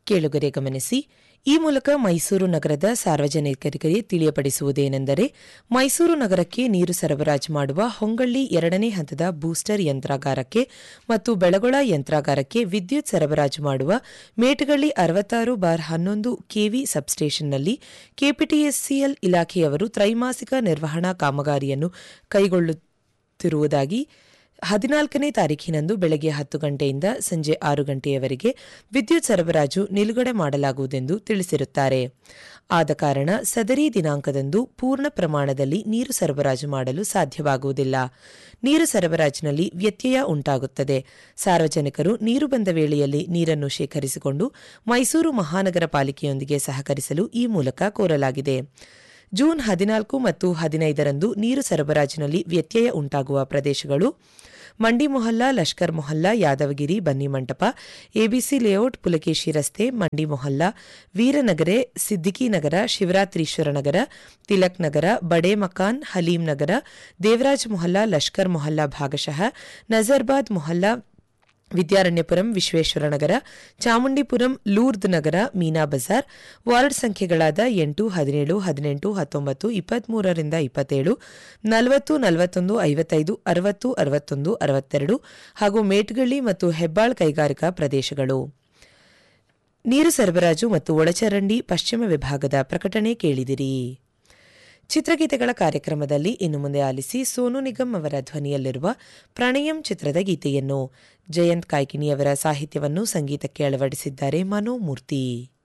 ಕೇಳುಗರೆ ಗಮನಿಸಿ ಈ ಮೂಲಕ ಮೈಸೂರು ನಗರದ ಸಾರ್ವಜನಿಕರಿಗೆ ತಿಳಿಯಪಡಿಸುವುದೇನೆಂದರೆ ಮೈಸೂರು ನಗರಕ್ಕೆ ನೀರು ಸರಬರಾಜು ಮಾಡುವ ಹೊಂಗಳ್ಳಿ ಎರಡನೇ ಹಂತದ ಬೂಸ್ಟರ್ ಯಂತ್ರಾಗಾರಕ್ಕೆ ಮತ್ತು ಬೆಳಗೊಳ ಯಂತ್ರಾಗಾರಕ್ಕೆ ವಿದ್ಯುತ್ ಸರಬರಾಜು ಮಾಡುವ ಮೇಟಗಳ್ಳಿ ಅರವತ್ತಾರು ಬಾರ್ ಹನ್ನೊಂದು ಕೆವಿ ಸಬ್ಸ್ಟೇಷನ್ನಲ್ಲಿ ಕೆಪಿಟಿಎಸ್ಸಿಎಲ್ ಇಲಾಖೆಯವರು ತ್ರೈಮಾಸಿಕ ನಿರ್ವಹಣಾ ಕಾಮಗಾರಿಯನ್ನು ಕೈಗೊಳ್ಳುತ್ತಿರುವುದಾಗಿ ಹದಿನಾಲ್ಕನೇ ತಾರೀಖಿನಂದು ಬೆಳಗ್ಗೆ ಹತ್ತು ಗಂಟೆಯಿಂದ ಸಂಜೆ ಆರು ಗಂಟೆಯವರೆಗೆ ವಿದ್ಯುತ್ ಸರಬರಾಜು ನಿಲುಗಡೆ ಮಾಡಲಾಗುವುದೆಂದು ತಿಳಿಸಿರುತ್ತಾರೆ ಆದ ಕಾರಣ ಸದರಿ ದಿನಾಂಕದಂದು ಪೂರ್ಣ ಪ್ರಮಾಣದಲ್ಲಿ ನೀರು ಸರಬರಾಜು ಮಾಡಲು ಸಾಧ್ಯವಾಗುವುದಿಲ್ಲ ನೀರು ಸರಬರಾಜಿನಲ್ಲಿ ವ್ಯತ್ಯಯ ಉಂಟಾಗುತ್ತದೆ ಸಾರ್ವಜನಿಕರು ನೀರು ಬಂದ ವೇಳೆಯಲ್ಲಿ ನೀರನ್ನು ಶೇಖರಿಸಿಕೊಂಡು ಮೈಸೂರು ಮಹಾನಗರ ಪಾಲಿಕೆಯೊಂದಿಗೆ ಸಹಕರಿಸಲು ಈ ಮೂಲಕ ಕೋರಲಾಗಿದೆ ಜೂನ್ ಹದಿನಾಲ್ಕು ಮತ್ತು ಹದಿನೈದರಂದು ನೀರು ಸರಬರಾಜಿನಲ್ಲಿ ವ್ಯತ್ಯಯ ಉಂಟಾಗುವ ಪ್ರದೇಶಗಳು ಮಂಡಿ ಮೊಹಲ್ಲಾ ಲಷ್ಕರ್ ಮೊಹಲ್ಲಾ ಯಾದವಗಿರಿ ಬನ್ನಿಮಂಟಪ ಎಬಿಸಿ ಲೇಔಟ್ ಪುಲಕೇಶಿ ರಸ್ತೆ ಮಂಡಿ ಮೊಹಲ್ಲಾ ವೀರನಗರೆ ಸಿದ್ದಿಕಿ ನಗರ ಶಿವರಾತ್ರೀಶ್ವರ ನಗರ ತಿಲಕ್ ನಗರ ಬಡೇ ಮಕಾನ್ ಹಲೀಂ ನಗರ ದೇವರಾಜ್ ಮೊಹಲ್ಲಾ ಲಷ್ಕರ್ ಮೊಹಲ್ಲಾ ಭಾಗಶಃ ನಜರ್ಬಾದ್ ಮೊಹಲ್ಲಾ ವಿದ್ಯಾರಣ್ಯಪುರಂ ವಿಶ್ವೇಶ್ವರ ನಗರ ಚಾಮುಂಡಿಪುರಂ ಲೂರ್ದ್ ನಗರ ಮೀನಾ ಬಜಾರ್ ವಾರ್ಡ್ ಸಂಖ್ಯೆಗಳಾದ ಎಂಟು ಹದಿನೇಳು ಹದಿನೆಂಟು ಹತ್ತೊಂಬತ್ತು ಇಪ್ಪತ್ಮೂರರಿಂದ ಇಪ್ಪತ್ತೇಳು ನಲವತ್ತು ನಲವತ್ತೊಂದು ಐವತ್ತೈದು ಅರವತ್ತು ಅರವತ್ತೊಂದು ಅರವತ್ತೆರಡು ಹಾಗೂ ಮೇಟ್ಗಳ್ಳಿ ಮತ್ತು ಹೆಬ್ಬಾಳ್ ಕೈಗಾರಿಕಾ ಪ್ರದೇಶಗಳು ನೀರು ಸರಬರಾಜು ಮತ್ತು ಒಳಚರಂಡಿ ಪಶ್ಚಿಮ ವಿಭಾಗದ ಪ್ರಕಟಣೆ ಕೇಳಿದಿರಿ ಚಿತ್ರಗೀತೆಗಳ ಕಾರ್ಯಕ್ರಮದಲ್ಲಿ ಇನ್ನು ಮುಂದೆ ಆಲಿಸಿ ಸೋನು ನಿಗಮ್ ಅವರ ಧ್ವನಿಯಲ್ಲಿರುವ ಪ್ರಣಯಂ ಚಿತ್ರದ ಗೀತೆಯನ್ನು ಜಯಂತ್ ಕಾಯ್ಕಿಣಿಯವರ ಸಾಹಿತ್ಯವನ್ನು ಸಂಗೀತಕ್ಕೆ ಅಳವಡಿಸಿದ್ದಾರೆ ಮನೋಮೂರ್ತಿ